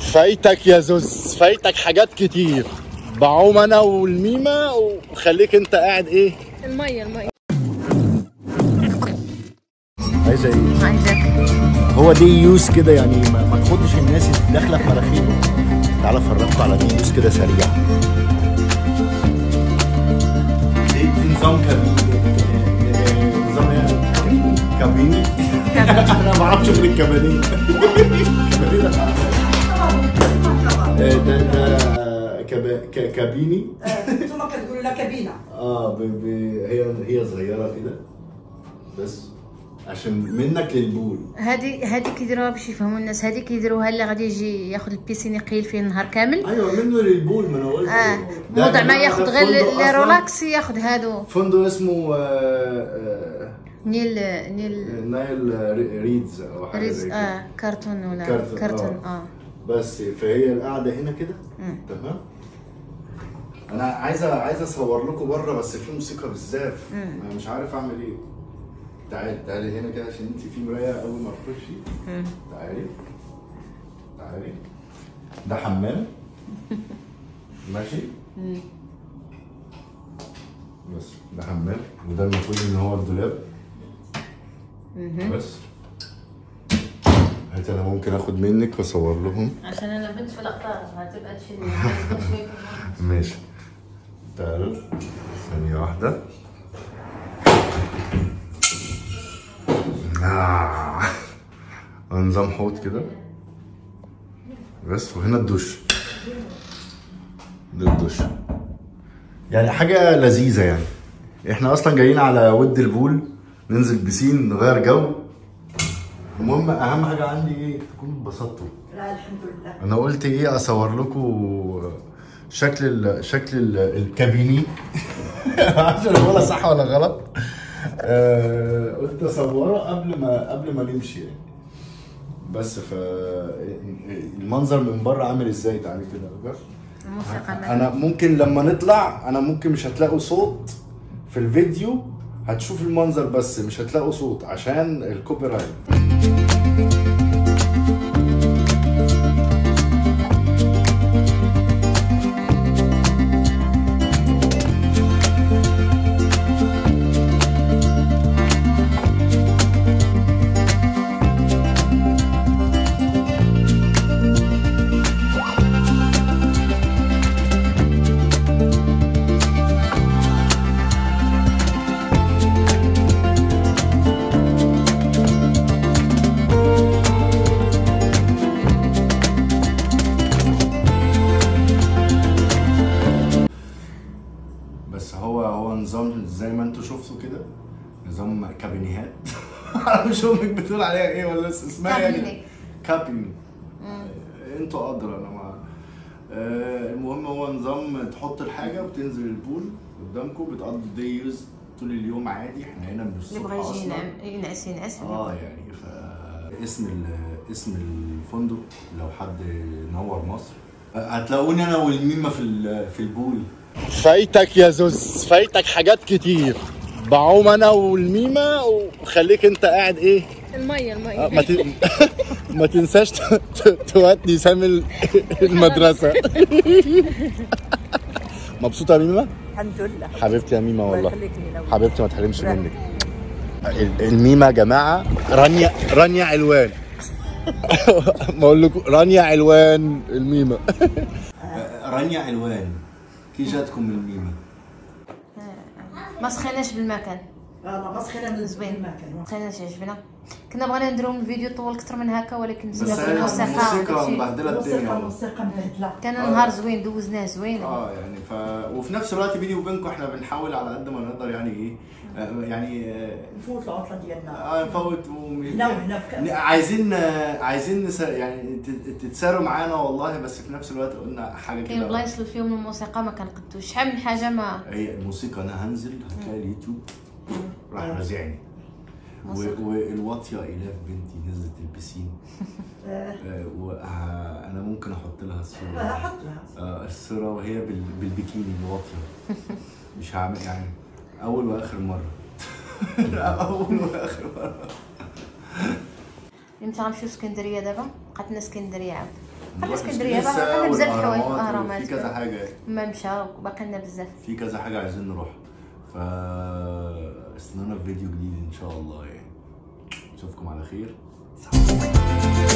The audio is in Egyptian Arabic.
فايتك يا زوز فايتك حاجات كتير بعوم انا والميمه وخليك انت قاعد ايه المية المية عايزه ايه عايزك هو دي يوز كده يعني ما, ما تاخدش الناس اللي داخله في مناخيره تعالى افرجكم على دي يوز كده سريع دي دي نظام كابيني نظام ايه كابيني انا ما بعرفش غير الكبانيه الكبانيه ده آه، ده ده كبا- ك- كابيني انتم كتقولوا لها كابينه اه ب... ب... هي هي صغيره كده بس عشان منك للبول هذه هذه كيديروها باش يفهموا الناس هذه كيديروها اللي غادي يجي ياخذ البيسين يقيل فيه النهار كامل ايوه منه للبول ما انا قلت اه ده موضع ما جماعة ياخذ ده غير فندق ال- أصلاً. الريلاكس ياخذ هادو فندق اسمه آه، آه، نيل نيل نايل ري- ريدز او حاجه ريز زي كده اه كرتون ولا كرتون، كرتون آه. اه بس فهي القعده هنا كده مم. تمام انا عايزه عايز اصور لكم بره بس في موسيقى بالزاف مم. انا مش عارف اعمل ايه تعالي تعالي هنا كده عشان انت في مرايه اول ما تخشي مم. تعالي تعالي ده حمام ماشي مم. بس ده حمام وده المفروض ان هو الدولاب مهم. بس هات انا ممكن اخد منك واصور لهم عشان انا بنت في لقطه هتبقى تشيل ماشي تعالوا ثانية واحدة آه. نظام حوض كده بس وهنا الدش ده الدش يعني حاجة لذيذة يعني احنا اصلا جايين على ود البول ننزل بسين نغير جو المهم اهم حاجة عندي ايه تكونوا اتبسطتوا لا الحمد لله انا قلت ايه اصور لكم شكل ال شكل ال الكابيني معرفش انا بقولها صح ولا غلط آه قلت اصوره قبل ما قبل ما نمشي يعني بس ف المنظر من بره عامل ازاي تعالي كده الموسيقى انا ممكن لما نطلع انا ممكن مش هتلاقوا صوت في الفيديو هتشوف المنظر بس مش هتلاقوا صوت عشان الكوبي رايت بس هو هو نظام زي ما انتوا شفتوا كده نظام كابينيهات مش امك بتقول عليها ايه ولا اسمها كابيني. يعني كابيني انتوا ادرى انا ما آه، المهم هو نظام تحط الحاجه وتنزل البول قدامكم بتقضي دي يوز طول اليوم عادي احنا هنا من اللي الصبح بغى يجي اصلا ينعم ينعس ينعس اه يعني ف اسم ال- اسم الفندق لو حد نور مصر هتلاقوني انا والميمه في ال- في البول فايتك يا زوز فايتك حاجات كتير بعوم انا والميمه وخليك انت قاعد ايه المية آه، المية ما ت... ما تنساش ت- ت- تودي سامي ال- المدرسه مبسوطه يا ميمه الحمد لله حبيبتي يا ميمه الله والله يخليك لنا ولد. حبيبتي ما تحرمش لا. منك ال- الميمه يا جماعه رانيا رانيا علوان ما اقول لكم رانيا علوان الميمه رانيا علوان كي جاتكم الميمه ما سخيناش بالمكان اه ما مسخره من زوين المكان ما سخيناش عجبنا كنا بغينا نديرو الفيديو طول اكثر من هكا ولكن بس بسبب هي الموسيقى الموسيقى وداكشي. مبهدله الدنيا الموسيقى والله. الموسيقى مبهدله كان نهار زوين دوزناه زوين اه يعني ف وفي نفس الوقت بيني وبينكم احنا بنحاول على قد ما نقدر يعني ايه آه، يعني آه، نفوت العطله ديالنا اه نفوت و... هنا وهنا في كأس. عايزين آه، عايزين نس... يعني ت- تتساروا معانا والله بس في نفس الوقت قلنا حاجه كاين كده بلايص اللي فيهم الموسيقى ما كنقدوش شحال من حاجه ما هي الموسيقى انا هنزل هتلاقي اليوتيوب راح آه. رازعني موسيقى. و- والواطيه الاف بنتي نزلت البسين آه، وانا ممكن احط لها آه، الصوره حط لها آه، الصوره وهي بال... بالبيكيني الواطيه مش هعمل يعني اول واخر مره اول واخر مره امتى غنمشيو اسكندريه دابا بقات لنا اسكندريه عاود نروح اسكندرية بقى الكنيسة عندنا بزاف الحوايج، والأهرامات أهرامات. وفي كذا حاجه يعني. ما مشى باقي لنا بزاف في كذا حاجه عايزين نروح ف استنونا في فيديو جديد ان شاء الله يعني اشوفكم على خير